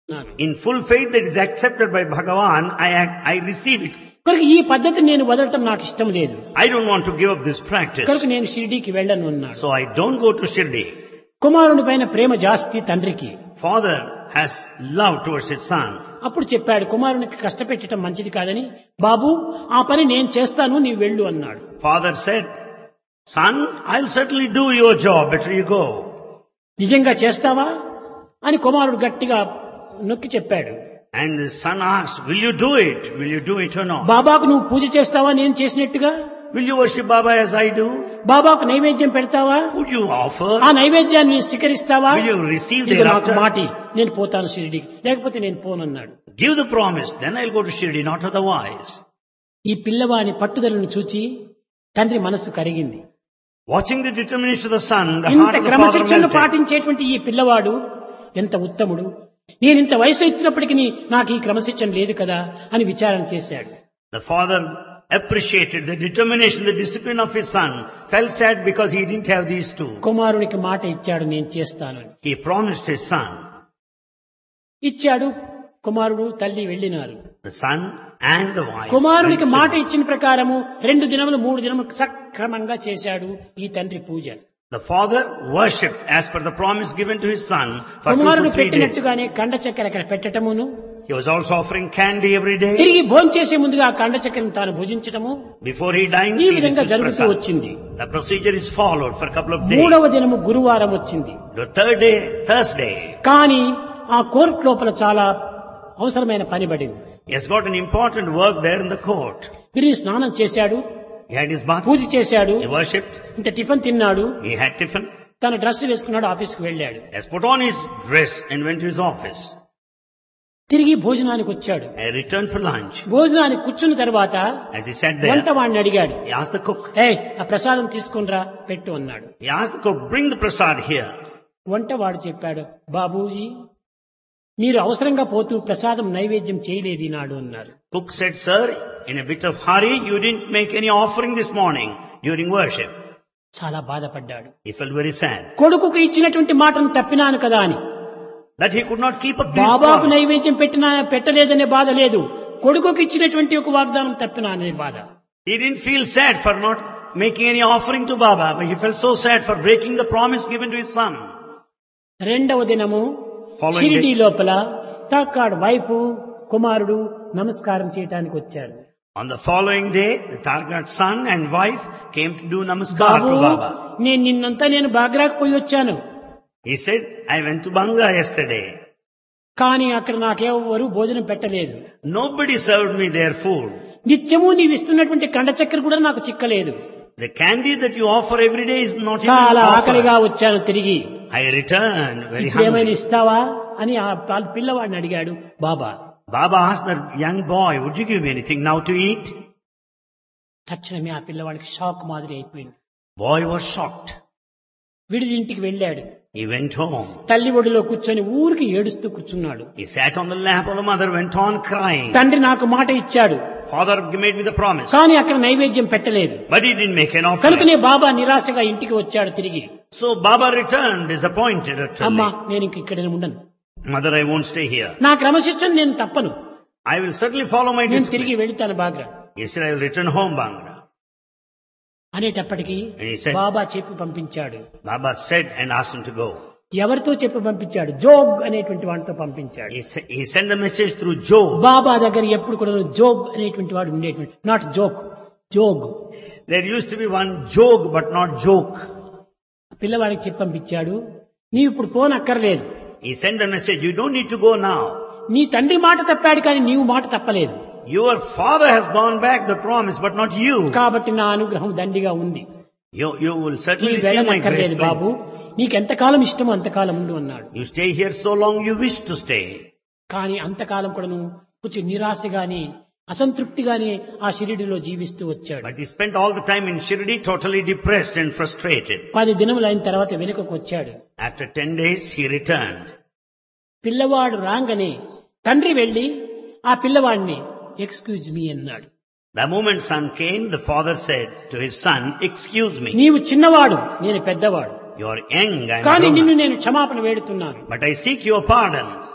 అన్నాను. In full faith that is accepted by Bhagavan, I, act, I receive it. కనుక ఈ పద్ధతి నేను వదలటం నాకు ఇష్టం లేదు I don't want to give up this practice. కనుక నేను షిరిడీకి వెళ్ళను అన్నాడు So I don't go to Shirdi. కుమారుని పైన ప్రేమ జాస్తి తండ్రికి Father has love towards his son. అప్పుడు చెప్పాడు కుమారునికి కష్టపెట్టడం మంచిది కాదని బాబు ఆ పని నేను చేస్తాను నీవు వెళ్ళు అన్నాడు Father said, son, I'll certainly do your job. Better you go. నిజంగా చేస్తావా అని కుమారుడు గట్టిగా నొక్కి చెప్పాడు And the son asked, will you do it? Will you do it or not? బాబాకు నువ్వు పూజ చేస్తావా నేను చేసినట్టుగా Will you worship Baba as I do? బాబాకు నైవేద్యం పెడతావా Would you offer? ఆ నైవేద్యాన్ని స్వీకరిస్తావా Will you receive ఇది నాకు thereafter? మాటి నేను పోతాను షిరిడికి లేకపోతే నేను పోనన్నాడు Give the promise, then I'll go to Shirdi, not otherwise. ఈ పిల్లవాని పట్టుదలను చూచి తండ్రి మనస్సు కరిగింది Watching the determination of the son, the ఇంత heart of the father క్రమశిక్షణను melted. పాటించేటువంటి ఈ పిల్లవాడు ఎంత ఉత్తముడు నేను ఇంత వయసు ఇచ్చినప్పటికీ నాకు ఈ క్రమశిక్షణ లేదు కదా అని విచారణ చేశాడు The father appreciated the determination, the discipline of his son, felt sad because he didn't have these two. కుమారునికి మాట ఇచ్చాడు నేను చేస్తాను అని. He promised his son, ఇచ్చాడు కుమారుడు తల్లి వెళ్ళినారు the son and the wife. కుమారునికి went మాట to- ఇచ్చిన ప్రకారము రెండు దినములు మూడు దినములు సక్రమంగా చేశాడు ఈ తండ్రి పూజ The father worshipped as per the promise given to his son for two కుమారుడు to three days. పెట్టినట్టుగానే కండ చక్కెర అక్కడ పెట్టటమును He was also offering candy every day. తిరిగి భోంచేసే ముందుగా ఆ కండ చక్కెరను తాను భుజించటము Before he dines, ఈ he విధంగా receives జరుగుతూ prasad. వచ్చింది The procedure is followed for a couple of days. మూడవ దినము గురువారం వచ్చింది The third day, Thursday, కానీ ఆ కోర్టు లోపల చాలా అవసరమైన పని పడింది he has got an important work there in the court. తిరిగి స్నానం చేశాడు He had his bath, పూజ చేశాడు he worshipped, ఇంత టిఫిన్ తిన్నాడు he had tiffin, తన డ్రెస్ వేసుకున్నాడు ఆఫీస్కి వెళ్ళాడు he has put on his dress and went to his office. తిరిగి భోజనానికి వచ్చాడు He returned for lunch. భోజనానికి కూర్చున్న తర్వాత As he sat వంట there, వాడిని అడిగాడు he asked the cook, ఏ ఆ ప్రసాదం తీసుకునిరా పెట్టు అన్నాడు he asked the cook, bring the prasad here. వంట వాడు చెప్పాడు బాబూజీ మీరు అవసరంగా పోతూ ప్రసాదం నైవేద్యం చేయలేదు ఈనాడు అన్నారు Cook said, sir, in a bit of hurry, you didn't make any offering this morning during worship. చాలా బాధపడ్డాడు He felt very sad కొడుకుకు ఇచ్చినటువంటి మాటను తప్పినాను కదా అని that he could not keep up to his బాబాకు promise. నైవేద్యం పెట్టినా పెట్టలేదనే బాధ లేదు కొడుకుకి ఇచ్చినటువంటి ఒక వాగ్దానం తప్పినా అనే బాధ He didn't feel sad for not making any offering to Baba, but he felt so sad for breaking the promise given to his son. రెండవ దినము Following షిరిడి day, లోపల తాకాడ్ వైఫ్ కుమారుడు నమస్కారం చేయటానికి వచ్చారు on the following day, the Targat son and wife came to do namaskar Babu to Baba. నేను నిన్నంతా నేను బాగ్రాకు పోయి వచ్చాను He said, I went to Bangla yesterday. కానీ అక్కడ నాకెవరు భోజనం పెట్టలేదు Nobody served me their food. నిత్యము నీవు ఇస్తున్నటువంటి కండ చక్కెర కూడా నాకు చిక్కలేదు The candy that you offer every day is not even చాలా ఆకలిగా offered. వచ్చాను తిరిగి I returned very ఇప్పుడు ఏమైనా hungry. ఇస్తావా అని ఆ పాల్- పిల్లవాడిని అడిగాడు బాబా Baba asked the young boy, would you give me anything now to eat? తక్షణమే ఆ పిల్లవాడికి షాక్ మాదిరి అయిపోయింది Boy was shocked. విడిది ఇంటికి వెళ్ళాడు He went home. తల్లి ఒడిలో కూర్చొని ఊరికి ఏడుస్తూ కూర్చున్నాడు He sat on the lap of the mother, went on crying. తండ్రి నాకు మాట ఇచ్చాడు Father made me the promise. కానీ అక్కడ నైవేద్యం పెట్టలేదు But he didn't make an offering. కనుకనే బాబా నిరాశగా ఇంటికి వచ్చాడు తిరిగి So Baba returned disappointed అమ్మా utterly. నేను ఇంక ఇక్కడ ఉండను Mother, I won't stay here. నా క్రమశిక్షణ నేను తప్పను I will certainly follow my నేను తిరిగి discipline. వెళ్తాను బాగ్రా He said, I will return home, Bangla. అనేటప్పటికీ And he said, బాబా చెప్పి పంపించాడు Baba said and asked him to go. ఎవరితో చెప్పి పంపించాడు జోగ్ అనేటువంటి వాడితో పంపించాడు He, sa- he sent the message through Job. బాబా దగ్గర ఎప్పుడు కూడా జోగ్ అనేటువంటి వాడు ఉండేటువంటి not joke Jog There used to be one joke, but not joke. పిల్లవాడికి చెప్పి పంపించాడు నీవు ఇప్పుడు ఫోన్ అక్కర్లేదు He sent the message, you don't need to go now. నీ తండ్రి మాట తప్పాడు కానీ నీవు మాట తప్పలేదు Your father has gone back the promise, but not you. కాబట్టి నా అనుగ్రహం దండిగా ఉంది You, you will certainly నీవు see my grace. వెళ్ళనక్కర్లేదు Babu please. నీకు ఎంతకాలం ఇష్టమో అంతకాలం ఉండు అన్నాడు You stay here so long you wish to stay. కానీ అంతకాలం కూడా నువ్వు కొంచెం నిరాశగాని అసంతృప్తిగానే ఆ షిరిడిలో జీవిస్తూ వచ్చాడు But he spent all the time in Shirdi totally depressed and frustrated. పది దినములు అయిన తర్వాత వెనుకకు వచ్చాడు After ten days, he returned. పిల్లవాడు రాగానే తండ్రి వెళ్లి ఆ పిల్లవాడిని ఎక్స్క్యూజ్ మీ అన్నాడు The moment son came, the father said to his son, excuse me, నీవు చిన్నవాడు నేను పెద్దవాడు you are young, I కానీ am నిన్ను grown up, నేను క్షమాపణ వేడుతున్నాను but I seek your pardon.